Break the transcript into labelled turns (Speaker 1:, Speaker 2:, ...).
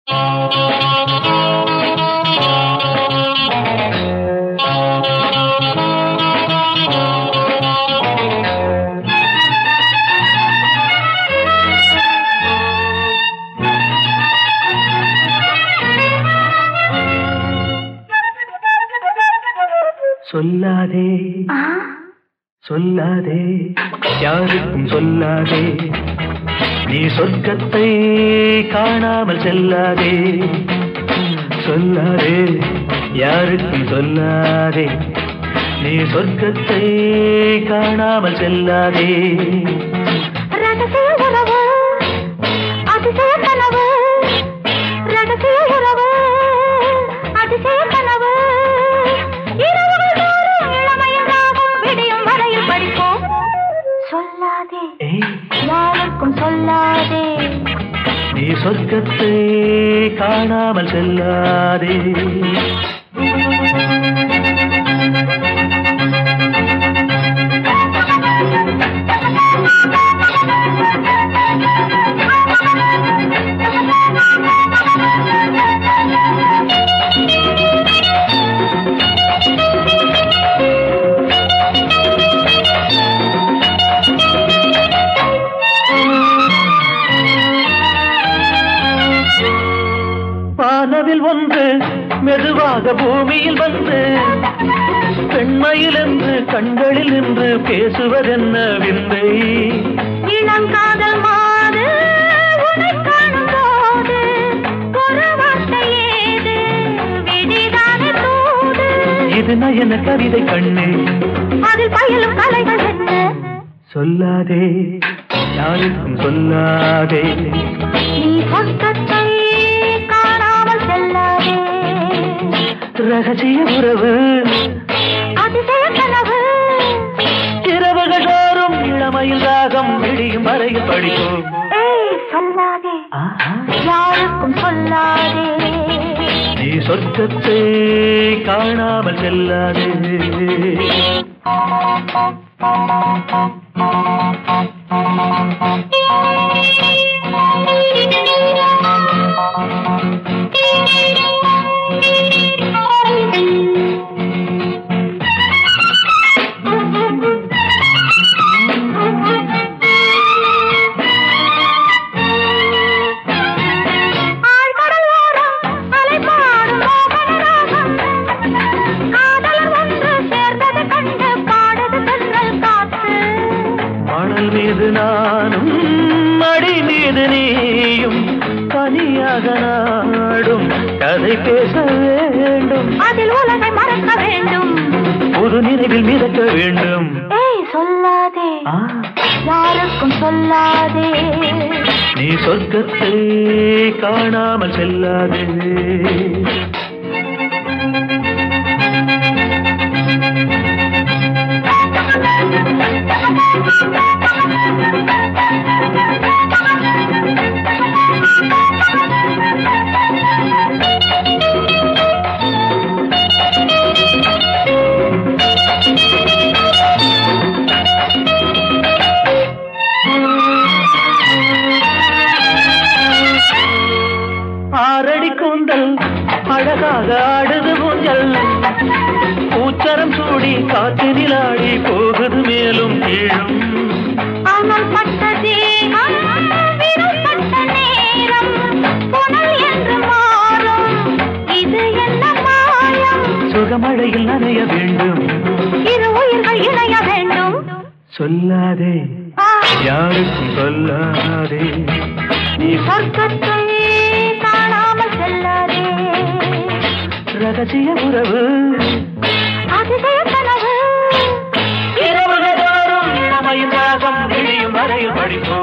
Speaker 1: சொல்லாதே சொல்லாதே யாருக்கும் சொல்லாதே நீ சொர்க்கத்தை காணாமல் செல்லாதே சொல்லாதே யாருக்கும் சொல்லாதே நீ சொர்க்கத்தை காணாமல் செல்லாதே
Speaker 2: ரகசிய உறவு அதிசய கனவு ரகசிய உறவு அதிசய கனவு இரவுகள் தோறும் இளமையில் ராகம் விடியும் வரையில் படிப்போம் சொல்லாதே
Speaker 1: ஏய்,
Speaker 2: யாருக்கும் சொல்லாதே
Speaker 1: நீ சொர்க்கத்தை காணாமல் செல்லாதே வானவில் ஒன்று மெதுவாக பூமியில் வந்து பெண்மையில் என்று கண்களில் நின்று பேசுவதென்ன விந்தை
Speaker 2: இளங்காதல் மாது உன்னை காணும் போது ஒரு வார்த்தை ஏது விடிதானே தூது
Speaker 1: இது நயன கவிதை கண்ணே
Speaker 2: அதில் பயிலும் கலைகள் என்ன
Speaker 1: சொல்லாதே யாருக்கும் சொல்லாதே
Speaker 2: நீ சொர்க்கத்தை காணாமல் செல்லாதே
Speaker 1: ரகசிய உறவு
Speaker 2: அதிசய கனவு
Speaker 1: இரவுகள் தோறும் இளமையில் ராகம் விடியும் வரையில் படிக்கும்
Speaker 2: ஏய் சொல்லாதே
Speaker 1: ஆஹா,
Speaker 2: யாருக்கும் சொல்லாதே
Speaker 1: நீ சொர்க்கத்தை காணாமல் செல்லாதே
Speaker 2: ஆழ்கடலோரம் அலைபாடும் மோகனராகம். காதலர் ஒன்று சேர்ந்தது கண்டு பாடுது தென்றல் காற்று.
Speaker 1: மணல் மீது நானும் மடி மீது நீயும் தனியாக நாடும் கதை பேச வேண்டும்
Speaker 2: அதில் உலகை மறக்க வேண்டும்
Speaker 1: ஒரு நினைவில் மிதக்க வேண்டும்
Speaker 2: ஏய் சொல்லாதே
Speaker 1: ஆ,
Speaker 2: யாருக்கும் சொல்லாதே
Speaker 1: நீ சொர்க்கத்தை காணாமல் செல்லாதே ஆறடி கூந்தல் அழகாக ஆடுது ஊஞ்சல் பூச்சரம் சூடி காற்றினில் ஆடி போகுது மேலும் கீழும்
Speaker 2: அனல் பட்ட தேகம் விரல் பட்ட நேரம் புனல் என்று மாறும் இது என்ன மாயம்
Speaker 1: சுகமழையில் நனைய வேண்டும்
Speaker 2: இரு உயிர்கள் இணைய வேண்டும்
Speaker 1: சொல்லாதே
Speaker 2: ஆ,
Speaker 1: யாருக்கும் சொல்லாதே
Speaker 2: நீ சொர்க்கத்தை காணாமல் செல்லாதே
Speaker 1: ரகசிய உறவு
Speaker 2: அதிசய கனவு
Speaker 1: இரவுகள் தோறும் இளமையின் ராகம் விழியும் வரையில் படிப்போம்